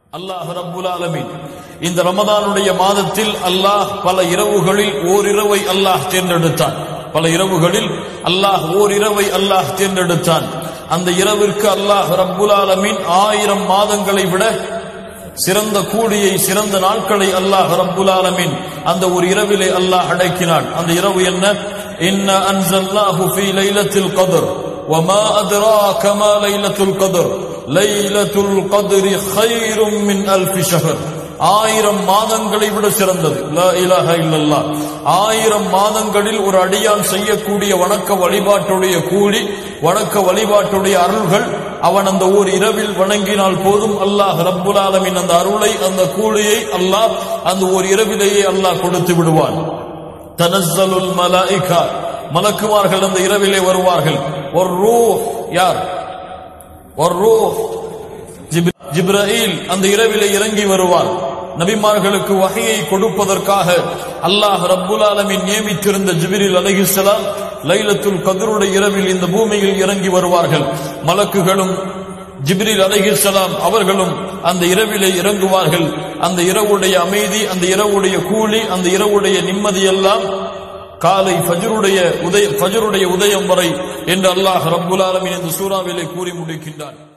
அல்லாஹ் ரப்புல் ஆலமீன் இந்த ரமதானுடைய மாதத்தில் அல்லாஹ் பல இரவுகளில் ஓரிரவை அல்லாஹ் தேர்ந்தெடுத்தான் பல இரவுகளில் அல்லாஹ் ஓரிரவை அல்லாஹ் தேர்ந்தெடுத்தான் அந்த இரவிற்கு அல்லாஹ் ரப்புல் ஆலமீன் ஆயிரம் மாதங்களை விட சிறந்த கூலியை சிறந்த நாட்களை அல்லாஹ் ரப்புல் ஆலமீன் அந்த ஒரு இரவிலே அல்லாஹ் அடக்கினான் அந்த இரவு என்ன இன்ன அன்சல்னாஹு ஃபீ லைலத்தில் கத்ர் وما أدراك ما ليلة القدر ليلة القدر خير من ألف شهر ஆயிரம் மாதங்களை விட சிறந்தது லா இலாஹ இல்லல்லாஹ் ஆயிரம் மாதங்களில் ஒரு அடியான் செய்யக்கூடிய வணக்க வழிபாட்டுடைய கூலி வணக்க வழிபாட்டுடைய அருள்கள் அவன் அந்த ஓர் இரவில் வணங்கினால் போதும் அல்லாஹ் ரப்புல் ஆலமின் அந்த அருளை அந்த கூலியை அல்லாஹ் அந்த ஓர் இரவிலேயே அல்லாஹ் கொடுத்து விடுவான் தனஸ்ஸலுல் மலாயிகா மலக்குமார்கள் அந்த இரவிலே வருவார்கள் ஒரு ரூ யார் ஒரு ரூ ஜிப்ரஹீல் அந்த இரவிலே இறங்கி வருவார் நபிமார்களுக்கு வகையை கொடுப்பதற்காக அல்லாஹ் ரப்புல் ஆலமின் நியமித்திருந்த ஜிபிரில் அலைஹிஸ்ஸலாம் லைலத்துல் கதருடைய இரவில் இந்த பூமியில் இறங்கி வருவார்கள் மலக்குகளும் ஜிப்ரில் அலைஹிஸ்ஸலாம் அவர்களும் அந்த இரவிலே இறங்குவார்கள் அந்த இரவுடைய அமைதி அந்த இரவுடைய கூலி அந்த இரவுடைய நிம்மதி எல்லாம் காலை ஃபஜருடைய உதய ஃபஜருடைய உதயம் வரை என்று அல்லாஹ் ரப்புல் ஆலமீன் இந்த சூறாவிலே கூறி முடிக்கின்றான்